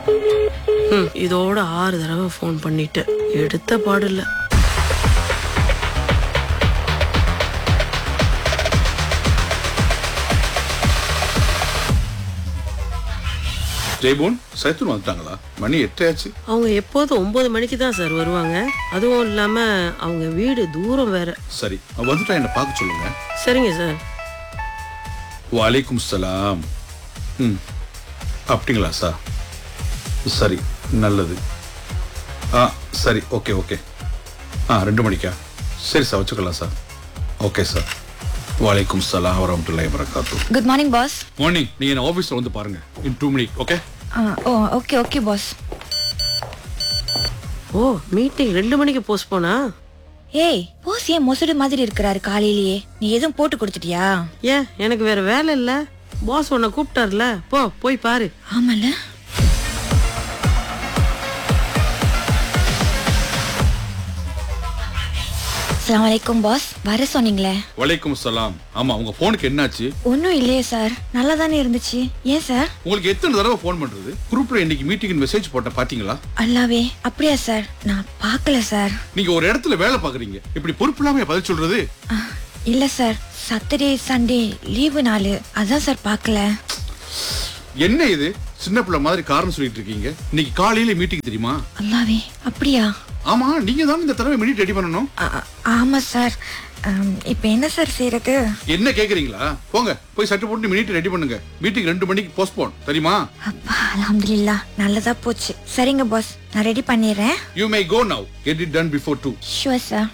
ம், இதோட ஆறு தடவை ஃபோன் பண்ணிட்டேன் எடுத்த பாடில்ல ஜெய்போன் சைத்தூன் வந்துட்டாங்களா மணி எட்டாச்சு அவங்க எப்போதும் ஒன்பது மணிக்கு தான் சார் வருவாங்க அதுவும் இல்லாம அவங்க வீடு தூரம் வேற சரி அவன் வந்துட்டா என்ன பார்க்க சொல்லுங்க சரிங்க சார் வலைக்கும் சலாம் ம் அப்படிங்களா சார் சரி நல்லது ஆ சரி ஓகே ஓகே ஆ ரெண்டு மணிக்கா சரி சார் வச்சுக்கலாம் சார் ஓகே சார் வலைக்கும் சலாம் வரமத்துல்லாஹி வரகாத்து குட் மார்னிங் பாஸ் மார்னிங் நீங்க என்ன ஆஃபீஸில் வந்து பாருங்க in two minute okay oh okay okay boss oh meeting ரெண்டு மணிக்கு போஸ்ட் போனா ஏய் பாஸ் ஏன் மொசடு மாதிரி இருக்கிறாரு காலையிலேயே நீ எதுவும் போட்டு கொடுத்துட்டியா ஏன் எனக்கு வேற வேலை இல்ல பாஸ் உன்னை கூப்பிட்டார்ல போ போய் பாரு ஆமால அஸ்ஸலாமு அலைக்கும் பாஸ் வர சொன்னீங்களே வலைக்கும் சலாம் ஆமா உங்க போனுக்கு என்னாச்சு ஒன்றும் இல்லையே சார் நல்லா தானே இருந்துச்சு ஏன் சார் உங்களுக்கு எத்தனை தடவை ஃபோன் பண்றது குரூப்ல இன்னைக்கு மீட்டிங் மெசேஜ் போட்டேன் பாத்தீங்களா அல்லாவே அப்படியா சார் நான் பார்க்கல சார் நீங்க ஒரு இடத்துல வேலை பாக்குறீங்க இப்படி பொறுப்பு இல்லாம பதில் சொல்றது அஹ், இல்ல சார் சாட்டர்டே சண்டே லீவு நாள் அதான் சார் பார்க்கல என்ன இது சின்ன பிள்ளை மாதிரி காரணம் சொல்லிட்டு இருக்கீங்க இன்னைக்கு காலையில மீட்டிங் தெரியுமா அல்லாவே அப்படியா ஆமா நீங்க தான் இந்த தடவை மினிட் ரெடி பண்ணணும் ஆ- ஆ- ஆமா சார் அம், இப்ப என்ன சார் செய்யறது என்ன கேக்குறீங்களா போங்க போய் சட்டை போட்டு மினிட் ரெடி பண்ணுங்க மீட்டிங் ரெண்டு மணிக்கு போஸ்ட்போன் தெரியுமா அப்பா அல்ஹம்துலில்லாஹ் நல்லதா போச்சு சரிங்க பாஸ் நான் ரெடி பண்ணிடுறேன் you may go now get it done before two sure sir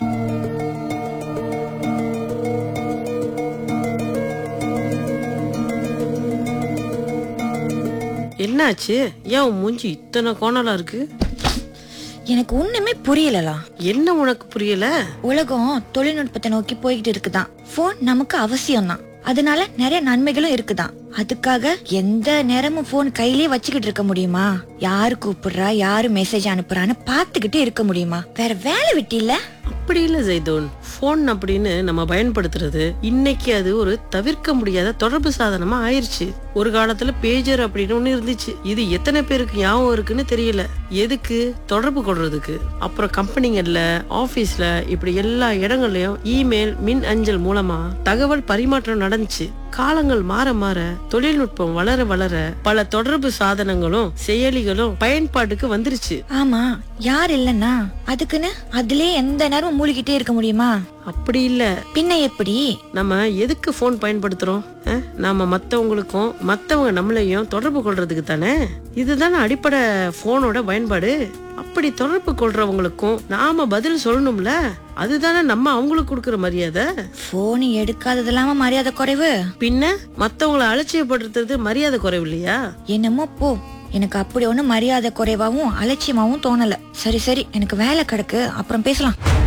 என்னாச்சு ஏன் உன் மூஞ்சி இத்தனை கோணலா இருக்கு எனக்கு ஒண்ணுமே புரியலலாம் என்ன உனக்கு புரியல உலகம் தொழில்நுட்பத்தை நோக்கி போய்கிட்டு இருக்குதான் போன் நமக்கு அவசியம் தான் அதனால நிறைய நன்மைகளும் இருக்குதான் அதுக்காக எந்த நேரமும் போன் கையிலேயே வச்சுக்கிட்டு இருக்க முடியுமா யாரு கூப்பிடுறா யாரு மெசேஜ் அனுப்புறான்னு பாத்துக்கிட்டு இருக்க முடியுமா வேற வேலை விட்டு இல்ல அப்படி இல்ல ஜெய்தோன் போன் அப்படின்னு நம்ம பயன்படுத்துறது இன்னைக்கு அது ஒரு தவிர்க்க முடியாத தொடர்பு சாதனமா ஆயிருச்சு ஒரு காலத்துல பேஜர் அப்படின்னு ஒண்ணு இருந்துச்சு இது எத்தனை பேருக்கு ஞாபகம் இருக்குன்னு தெரியல எதுக்கு தொடர்பு கொள்றதுக்கு அப்புறம் கம்பெனிங்கள்ல ஆபீஸ்ல இப்படி எல்லா இடங்கள்லயும் இமெயில் மின் அஞ்சல் மூலமா தகவல் பரிமாற்றம் நடந்துச்சு காலங்கள் மாற மாற தொழில்நுட்பம் வளர வளர பல தொடர்பு சாதனங்களும் செயலிகளும் பயன்பாட்டுக்கு வந்துருச்சு ஆமா யார் இல்லன்னா அதுக்குன்னு அதுலயே எந்த நேரமும் மூழ்கிட்டே இருக்க முடியுமா அப்படி இல்ல பின்ன எப்படி நம்ம எதுக்கு ஃபோன் பயன்படுத்துறோம் அஹ்? நாம மத்தவங்களுக்கும் மத்தவங்க நம்மளையும் தொடர்பு கொள்றதுக்கு தானே இதுதானே அடிப்படை போனோட பயன்பாடு அப்படி தொடர்பு கொள்றவங்களுக்கும் நாம பதில் சொல்லணும்ல அதுதானே நம்ம அவங்களுக்கு கொடுக்கற மரியாதை போன் எடுக்காதது இல்லாம மரியாதை குறைவு பின்ன மத்தவங்கள அலட்சியப்படுத்துறது மரியாதை குறைவு இல்லையா என்னமோ போ எனக்கு அப்படி ஒண்ணும் மரியாதை குறைவாவும் அலட்சியமாவும் தோணல சரி சரி எனக்கு வேலை கிடக்கு அப்புறம் பேசலாம்